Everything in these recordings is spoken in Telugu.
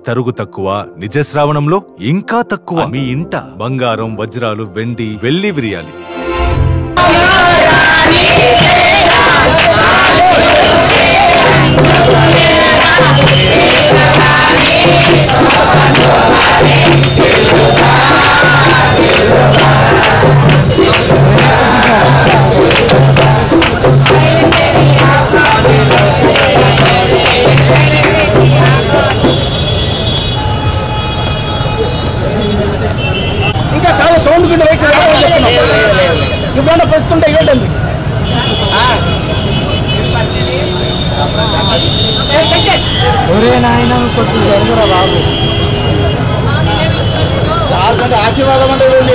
తరుగు తక్కువ నిజ శ్రావణంలో ఇంకా తక్కువ మీ ఇంట బంగారం వజ్రాలు వెండి వెళ్లి విరియాలి ఇంకా చాలా సౌండ్ కింద వైపు ఇప్పుడు పస్తుంటే ఇవ్వండి ఒరే నాయన కొట్టు జరుగురా బాబు సార్ కొంచెం ఆశీర్వాదం అంటే వెళ్ళి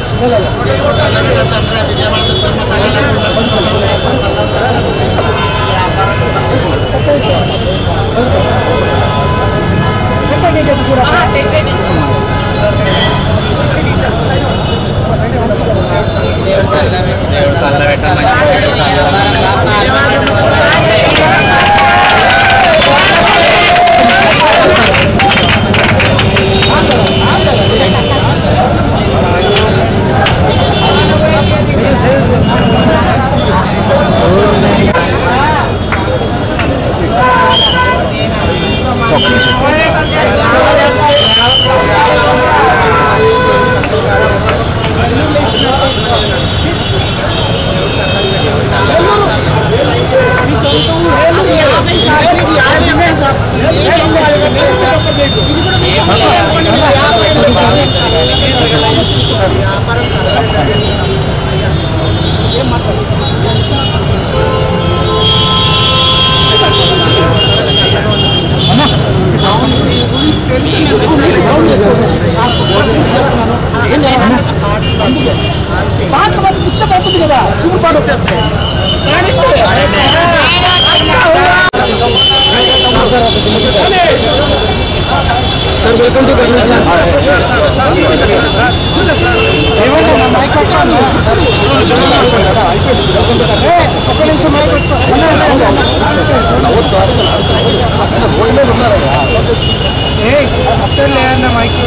పాటలు మాత్రం ఇష్టపడుతుంది కదా ఇప్పుడు పాట సార్ వెల్కమ్ టు మైక్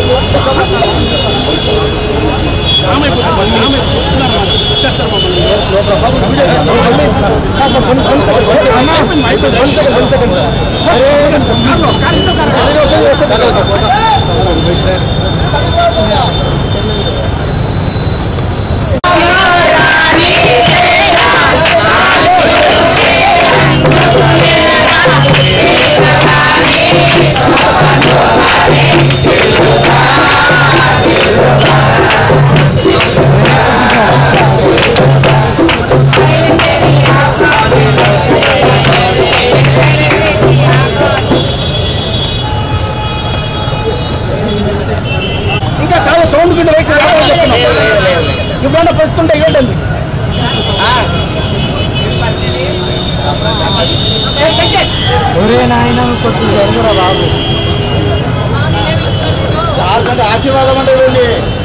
ఇంకా చాలా సౌండ్ కింద వైపు ఇప్పుడు పస్తుంటే ఇవ్వండి ఒరే నాయన కొట్టు జరుగురా బాబు సార్ కొంచెం ఆశీర్వాదం అంటే వెళ్ళి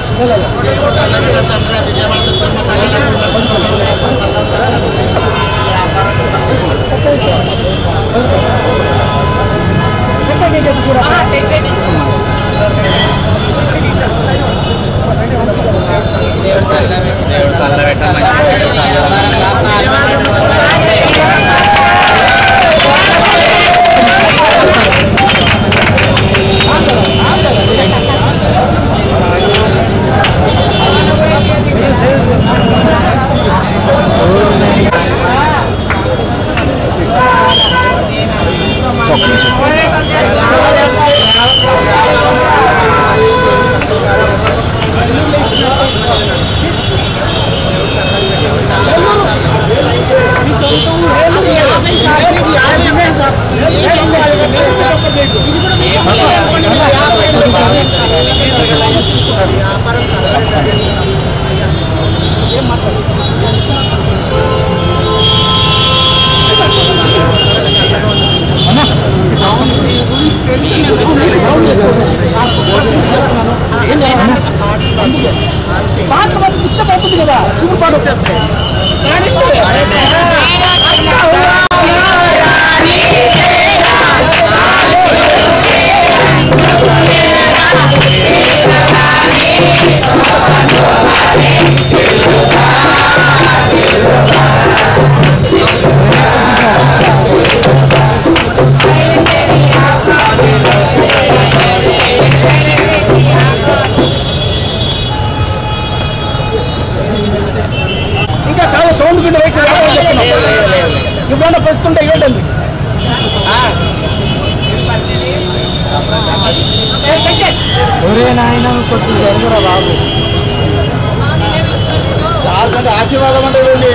పాటలు మాత్రం ఇష్టపడుతుంది కదా ఇప్పుడు పాట ఒరే నాయన కొద్ది జరుగురా బాబు సార్ కొంచెం ఆశీర్వాదం అంటే వెళ్ళి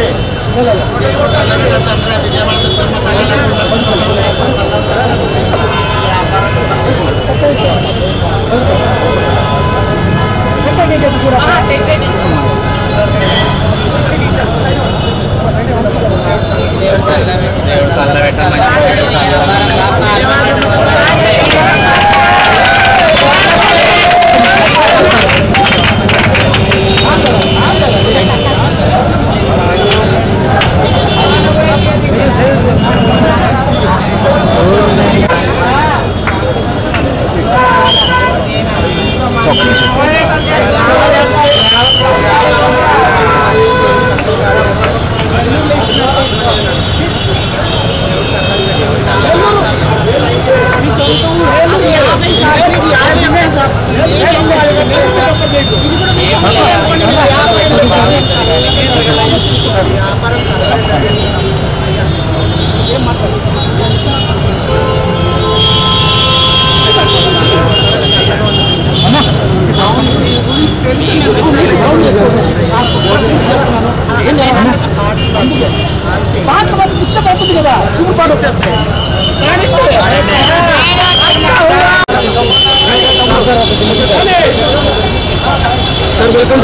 పాటలు మాత్రం డిస్టర్బ్ అవుతుంది కదా ఇప్పుడు పాడు సార్ వెల్కమ్ టు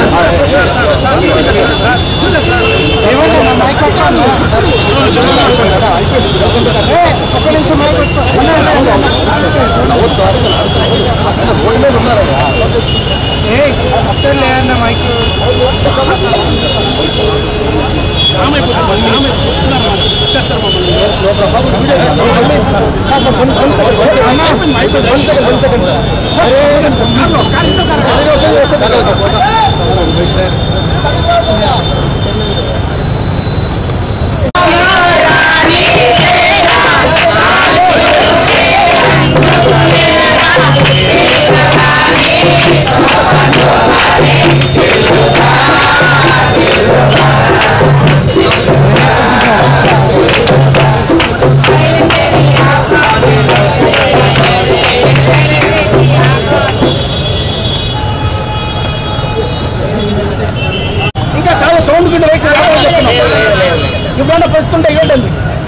ఇంకా చాలా సౌండ్ కింద వైపు ఇప్పుడు ప్రస్తుంటే ఏంటండి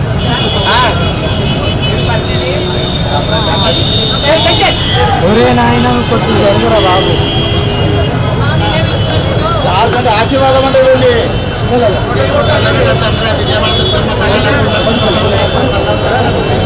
ఒరే నాయన కొద్ది జరుగురా బాబు సార్ కొంచెం ఆశీర్వాదం అంటే వెళ్ళి విజయవాడ